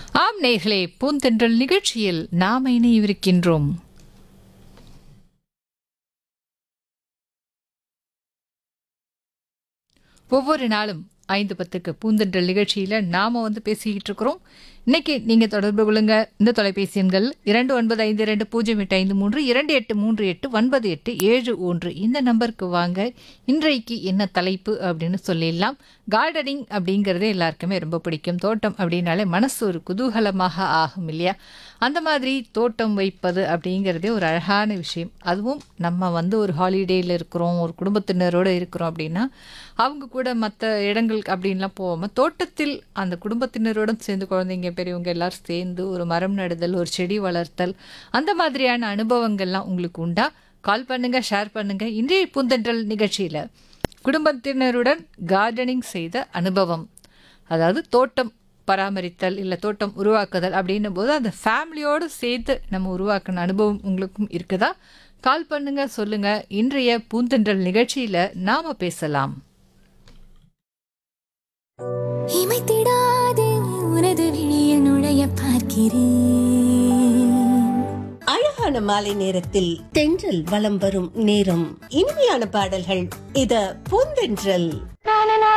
ஆம் நேர்களே பூந்தென்றல் நிகழ்ச்சியில் நாம் இணையவிருக்கின்றோம் ஒவ்வொரு நாளும் ஐந்து பத்துக்கு பூந்தென்றல் நிகழ்ச்சியில் நாம் வந்து பேசிக்கிட்டு இருக்கிறோம் இன்னைக்கு நீங்கள் தொடர்பு கொள்ளுங்க இந்த தொலைபேசி எண்கள் இரண்டு ஒன்பது ஐந்து இரண்டு பூஜ்ஜியம் எட்டு ஐந்து மூன்று இரண்டு எட்டு மூன்று எட்டு ஒன்பது எட்டு ஏழு ஒன்று இந்த நம்பருக்கு வாங்க இன்றைக்கு என்ன தலைப்பு அப்படின்னு சொல்லிடலாம் கார்டனிங் அப்படிங்கிறது எல்லாருக்குமே ரொம்ப பிடிக்கும் தோட்டம் அப்படின்னாலே மனசு ஒரு குதூகலமாக ஆகும் இல்லையா அந்த மாதிரி தோட்டம் வைப்பது அப்படிங்கிறதே ஒரு அழகான விஷயம் அதுவும் நம்ம வந்து ஒரு ஹாலிடேயில் இருக்கிறோம் ஒரு குடும்பத்தினரோடு இருக்கிறோம் அப்படின்னா அவங்க கூட மற்ற இடங்களுக்கு அப்படின்லாம் போகாமல் தோட்டத்தில் அந்த குடும்பத்தினரோட சேர்ந்து குழந்தைங்க பெரியவங்க எல்லாரும் சேர்ந்து ஒரு மரம் நடுதல் ஒரு செடி வளர்த்தல் அந்த மாதிரியான அனுபவங்கள்லாம் உங்களுக்கு உண்டா கால் பண்ணுங்க ஷேர் பண்ணுங்க இன்றைய பூந்தென்றல் நிகழ்ச்சியில் குடும்பத்தினருடன் கார்டனிங் செய்த அனுபவம் அதாவது தோட்டம் பராமரித்தல் இல்லை தோட்டம் உருவாக்குதல் அப்படின்னும் போது அந்த ஃபேமிலியோடு சேர்த்து நம்ம உருவாக்கின அனுபவம் உங்களுக்கும் இருக்குதா கால் பண்ணுங்க சொல்லுங்க இன்றைய பூந்தென்றல் நிகழ்ச்சியில் நாம பேசலாம் இமைத்திடாதே உனது விழியில் நுழைய பார்க்கிறேன் அழகான மாலை நேரத்தில் தென்றல் வலம் வரும் நேரம் இனிமையான பாடல்கள் இத பூந்தென்றல்